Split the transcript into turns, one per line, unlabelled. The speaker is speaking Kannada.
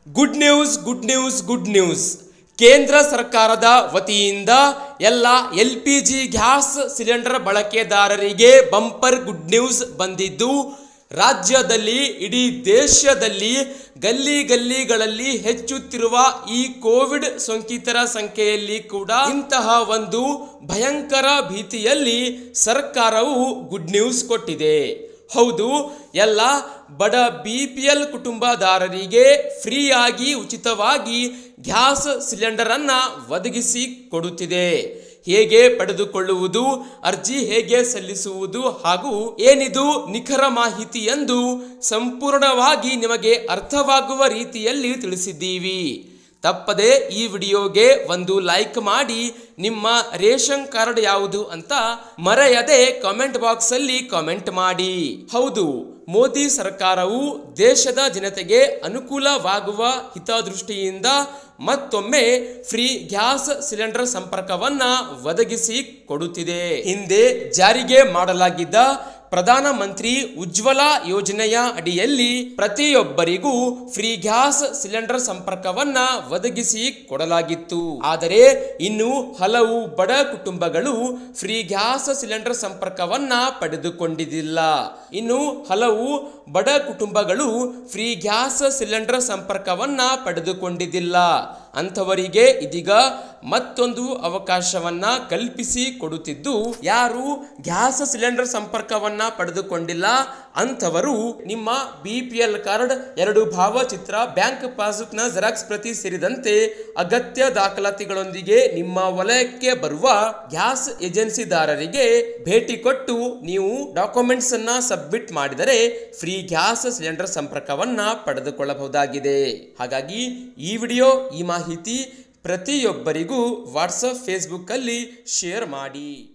good news good news good news ಕೇಂದ್ರ ಸರ್ಕಾರದ ವತಿಯಿಂದ ಎಲ್ಲ L P G gas cylinder ಬಳಕೆದಾರರಿಗೆ ಬಂಪರ್ ಗುಡ್ ನ್ಯೂಸ್ ಬಂದಿದ್ದು ರಾಜ್ಯದಲ್ಲಿ ಇಡೀ ದೇಶದಲ್ಲಿ ಗಲ್ಲಿ ಗಲ್ಲಿಗಳಲ್ಲಿ ಹೆಚ್ಚುತ್ತಿರುವ ಈ ಕೋವಿಡ್ ಸೋಂಕಿತರ ಸಂಖ್ಯೆಯಲ್ಲಿ ಕೂಡ ಇಂತಹ ಒಂದು ಭಯಂಕರ ಭೀತಿಯಲ್ಲಿ ಸರ್ಕಾರವು ಗುಡ್ ನ್ಯೂಸ್ ಕೊಟ್ಟಿದೆ ಹೌದು ಎಲ್ಲ ಬಡ ಬಿ ಪಿ ಎಲ್ ಕುಟುಂಬದಾರರಿಗೆ ಫ್ರೀಯಾಗಿ ಉಚಿತವಾಗಿ ಗ್ಯಾಸ್ ಸಿಲಿಂಡರ್ ಅನ್ನ ಒದಗಿಸಿ ಕೊಡುತ್ತಿದೆ ಹೇಗೆ ಪಡೆದುಕೊಳ್ಳುವುದು ಅರ್ಜಿ ಹೇಗೆ ಸಲ್ಲಿಸುವುದು ಹಾಗೂ ಏನಿದು ನಿಖರ ಮಾಹಿತಿ ಎಂದು ಸಂಪೂರ್ಣವಾಗಿ ನಿಮಗೆ ಅರ್ಥವಾಗುವ ರೀತಿಯಲ್ಲಿ ತಿಳಿಸಿದ್ದೀವಿ ತಪ್ಪದೆ ಈ ವಿಡಿಯೋಗೆ ಒಂದು ಲೈಕ್ ಮಾಡಿ ನಿಮ್ಮ ರೇಷನ್ ಕಾರ್ಡ್ ಯಾವುದು ಅಂತ ಮರೆಯದೆ ಕಾಮೆಂಟ್ ಬಾಕ್ಸ್ ಅಲ್ಲಿ ಕಾಮೆಂಟ್ ಮಾಡಿ ಹೌದು ಮೋದಿ ಸರ್ಕಾರವು ದೇಶದ ಜನತೆಗೆ ಅನುಕೂಲವಾಗುವ ಹಿತದೃಷ್ಟಿಯಿಂದ ಮತ್ತೊಮ್ಮೆ ಫ್ರೀ ಗ್ಯಾಸ್ ಸಿಲಿಂಡರ್ ಸಂಪರ್ಕವನ್ನ ಒದಗಿಸಿ ಕೊಡುತ್ತಿದೆ ಹಿಂದೆ ಜಾರಿಗೆ ಮಾಡಲಾಗಿದ್ದ ಪ್ರಧಾನ ಮಂತ್ರಿ ಉಜ್ವಲ ಯೋಜನೆಯ ಅಡಿಯಲ್ಲಿ ಪ್ರತಿಯೊಬ್ಬರಿಗೂ ಫ್ರೀ ಗ್ಯಾಸ್ ಸಿಲಿಂಡರ್ ಸಂಪರ್ಕವನ್ನ ಒದಗಿಸಿ ಕೊಡಲಾಗಿತ್ತು ಆದರೆ ಇನ್ನು ಹಲವು ಬಡ ಕುಟುಂಬಗಳು ಫ್ರೀ ಗ್ಯಾಸ್ ಸಿಲಿಂಡರ್ ಸಂಪರ್ಕವನ್ನ ಪಡೆದುಕೊಂಡಿದ್ದಿಲ್ಲ ಇನ್ನು ಹಲವು ಬಡ ಕುಟುಂಬಗಳು ಫ್ರೀ ಗ್ಯಾಸ್ ಸಿಲಿಂಡರ್ ಸಂಪರ್ಕವನ್ನ ಪಡೆದುಕೊಂಡಿದ್ದಿಲ್ಲ ಅಂಥವರಿಗೆ ಇದೀಗ ಮತ್ತೊಂದು ಅವಕಾಶವನ್ನ ಕಲ್ಪಿಸಿ ಕೊಡುತ್ತಿದ್ದು ಯಾರು ಗ್ಯಾಸ್ ಸಿಲಿಂಡರ್ ಸಂಪರ್ಕವನ್ನ ಪಡೆದುಕೊಂಡಿಲ್ಲ ಅಂಥವರು ನಿಮ್ಮ ಬಿ ಪಿ ಎಲ್ ಕಾರ್ಡ್ ಎರಡು ಭಾವಚಿತ್ರ ಬ್ಯಾಂಕ್ ಪಾಸ್ಬುಕ್ನ ಜೆರಾಕ್ಸ್ ಪ್ರತಿ ಸೇರಿದಂತೆ ಅಗತ್ಯ ದಾಖಲಾತಿಗಳೊಂದಿಗೆ ನಿಮ್ಮ ವಲಯಕ್ಕೆ ಬರುವ ಗ್ಯಾಸ್ ಏಜೆನ್ಸಿದಾರರಿಗೆ ಭೇಟಿ ಕೊಟ್ಟು ನೀವು ಡಾಕ್ಯುಮೆಂಟ್ಸ್ ಅನ್ನ ಸಬ್ಮಿಟ್ ಮಾಡಿದರೆ ಫ್ರೀ ಗ್ಯಾಸ್ ಸಿಲಿಂಡರ್ ಸಂಪರ್ಕವನ್ನ ಪಡೆದುಕೊಳ್ಳಬಹುದಾಗಿದೆ ಹಾಗಾಗಿ ಈ ವಿಡಿಯೋ ಈ ಮಾಹಿತಿ ಪ್ರತಿಯೊಬ್ಬರಿಗೂ ವಾಟ್ಸಪ್ ಫೇಸ್ಬುಕ್ ಅಲ್ಲಿ ಶೇರ್ ಮಾಡಿ